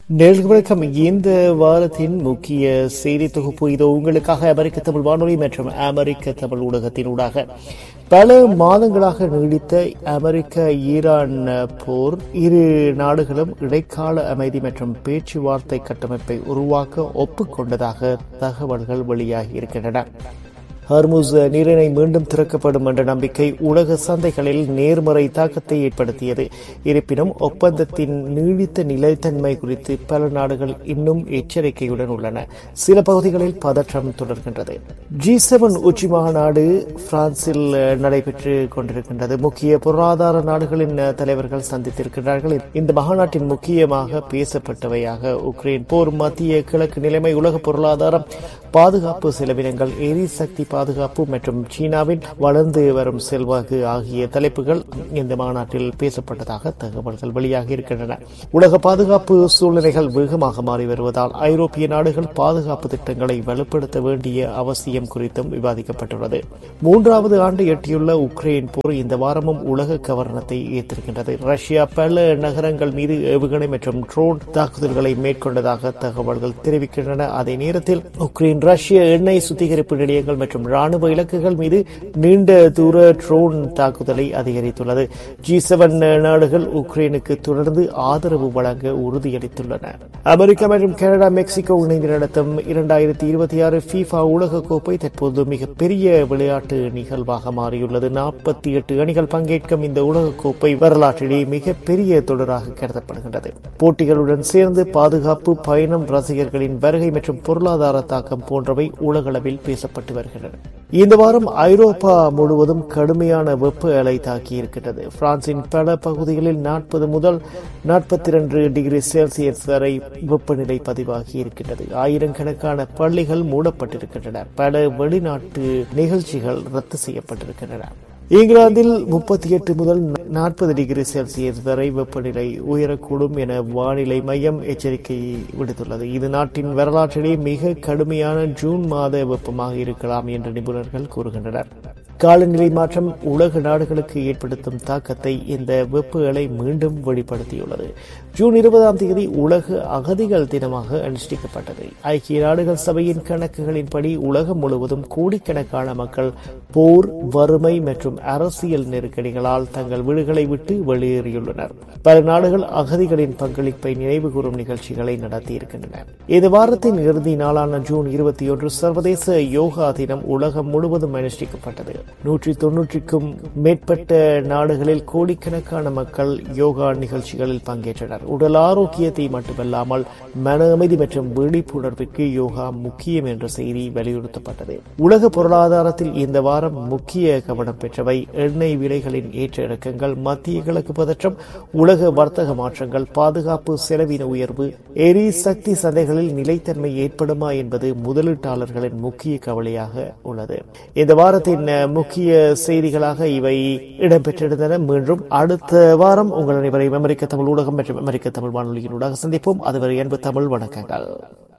நேர்களுக்கு வணக்கம் இந்த வாரத்தின் முக்கிய செய்தி தொகுப்பு இது உங்களுக்காக அமெரிக்க தமிழ் வானொலி மற்றும் அமெரிக்க தமிழ் ஊடகத்தின் ஊடாக பல மாதங்களாக நீடித்த அமெரிக்க ஈரான் போர் இரு நாடுகளும் இடைக்கால அமைதி மற்றும் பேச்சுவார்த்தை கட்டமைப்பை உருவாக்க ஒப்புக்கொண்டதாக தகவல்கள் வெளியாகி இருக்கின்றன ஹர்முஸ் நீரிணை மீண்டும் திறக்கப்படும் என்ற நம்பிக்கை உலக சந்தைகளில் நேர்மறை தாக்கத்தை ஏற்படுத்தியது இருப்பினும் ஒப்பந்தத்தின் நீடித்த நிலைத்தன்மை குறித்து பல நாடுகள் இன்னும் எச்சரிக்கையுடன் உள்ளன சில பகுதிகளில் பதற்றம் தொடர்கின்றது ஜி செவன் உச்சி மாநாடு பிரான்சில் நடைபெற்று கொண்டிருக்கின்றது முக்கிய பொருளாதார நாடுகளின் தலைவர்கள் சந்தித்திருக்கிறார்கள் இந்த மாநாட்டின் முக்கியமாக பேசப்பட்டவையாக உக்ரைன் போர் மத்திய கிழக்கு நிலைமை உலக பொருளாதாரம் பாதுகாப்பு செலவினங்கள் எரிசக்தி பாதுகாப்பு மற்றும் சீனாவின் வளர்ந்து வரும் செல்வாக்கு ஆகிய தலைப்புகள் இந்த மாநாட்டில் பேசப்பட்டதாக தகவல்கள் வெளியாகி இருக்கின்றன உலக பாதுகாப்பு சூழ்நிலைகள் வேகமாக மாறி வருவதால் ஐரோப்பிய நாடுகள் பாதுகாப்பு திட்டங்களை வலுப்படுத்த வேண்டிய அவசியம் குறித்தும் விவாதிக்கப்பட்டுள்ளது மூன்றாவது ஆண்டு எட்டியுள்ள உக்ரைன் போர் இந்த வாரமும் உலக கவர்னத்தை ஈர்த்திருக்கின்றது ரஷ்யா பல நகரங்கள் மீது ஏவுகணை மற்றும் ட்ரோன் தாக்குதல்களை மேற்கொண்டதாக தகவல்கள் தெரிவிக்கின்றன அதே நேரத்தில் உக்ரைன் ரஷ்ய எண்ணெய் சுத்திகரிப்பு நிலையங்கள் மற்றும் ராணுவ இலக்குகள் மீது நீண்ட தூர ட்ரோன் தாக்குதலை அதிகரித்துள்ளது ஜி செவன் நாடுகள் உக்ரைனுக்கு தொடர்ந்து ஆதரவு வழங்க உறுதியளித்துள்ளன அமெரிக்கா மற்றும் கனடா மெக்சிகோ இணைந்து நடத்தும் இரண்டாயிரத்தி இருபத்தி ஆறு ஃபீஃபா உலக கோப்பை தற்போது மிகப்பெரிய விளையாட்டு நிகழ்வாக மாறியுள்ளது நாற்பத்தி எட்டு அணிகள் பங்கேற்கும் இந்த உலக கோப்பை வரலாற்றிலே மிகப்பெரிய தொடராக கருதப்படுகின்றது போட்டிகளுடன் சேர்ந்து பாதுகாப்பு பயணம் ரசிகர்களின் வருகை மற்றும் பொருளாதார தாக்கம் போன்றவை உலகளவில் பேசப்பட்டு வருகின்றன இந்த வாரம் ஐரோப்பா முழுவதும் கடுமையான வெப்ப அலை தாக்கி இருக்கின்றது பிரான்சின் பல பகுதிகளில் நாற்பது முதல் நாற்பத்தி இரண்டு டிகிரி செல்சியஸ் வரை வெப்பநிலை பதிவாகி இருக்கின்றது ஆயிரக்கணக்கான பள்ளிகள் மூடப்பட்டிருக்கின்றன பல வெளிநாட்டு நிகழ்ச்சிகள் ரத்து செய்யப்பட்டிருக்கின்றன இங்கிலாந்தில் முப்பத்தி எட்டு முதல் நாற்பது டிகிரி செல்சியஸ் வரை வெப்பநிலை உயரக்கூடும் என வானிலை மையம் எச்சரிக்கை விடுத்துள்ளது இது நாட்டின் வரலாற்றிலே மிக கடுமையான ஜூன் மாத வெப்பமாக இருக்கலாம் என்று நிபுணர்கள் கூறுகின்றனர் காலநிலை மாற்றம் உலக நாடுகளுக்கு ஏற்படுத்தும் தாக்கத்தை இந்த வெப்ப அலை மீண்டும் வெளிப்படுத்தியுள்ளது ஜூன் இருபதாம் தேதி உலக அகதிகள் தினமாக அனுஷ்டிக்கப்பட்டது ஐக்கிய நாடுகள் சபையின் கணக்குகளின்படி உலகம் முழுவதும் கோடிக்கணக்கான மக்கள் போர் வறுமை மற்றும் அரசியல் நெருக்கடிகளால் தங்கள் வீடுகளை விட்டு வெளியேறியுள்ளனர் பல நாடுகள் அகதிகளின் பங்களிப்பை நினைவு கூறும் நிகழ்ச்சிகளை நடத்தியிருக்கின்றன இந்த வாரத்தின் இறுதி நாளான ஜூன் இருபத்தி ஒன்று சர்வதேச யோகா தினம் உலகம் முழுவதும் அனுஷ்டிக்கப்பட்டது நூற்றி தொன்னூற்றிக்கும் மேற்பட்ட நாடுகளில் கோடிக்கணக்கான மக்கள் யோகா நிகழ்ச்சிகளில் பங்கேற்றனர் உடல் ஆரோக்கியத்தை மட்டுமல்லாமல் மன அமைதி மற்றும் விழிப்புணர்விற்கு யோகா முக்கியம் என்ற செய்தி வலியுறுத்தப்பட்டது உலக பொருளாதாரத்தில் இந்த வாரம் முக்கிய கவனம் பெற்றவை எண்ணெய் விலைகளின் ஏற்ற இறக்கங்கள் மத்திய கிழக்கு பதற்றம் உலக வர்த்தக மாற்றங்கள் பாதுகாப்பு செலவின உயர்வு எரிசக்தி சந்தைகளில் நிலைத்தன்மை ஏற்படுமா என்பது முதலீட்டாளர்களின் முக்கிய கவலையாக உள்ளது இந்த வாரத்தின் முக்கிய செய்திகளாக இவை இடம்பெற்றிருந்தன மீண்டும் அடுத்த வாரம் உங்கள் அனைவரையும் அமெரிக்க தமிழ் ஊடகம் மற்றும் அமெரிக்க தமிழ் வானொலியின் ஊடாக சந்திப்போம் அதுவரை அன்பு தமிழ் வணக்கங்கள்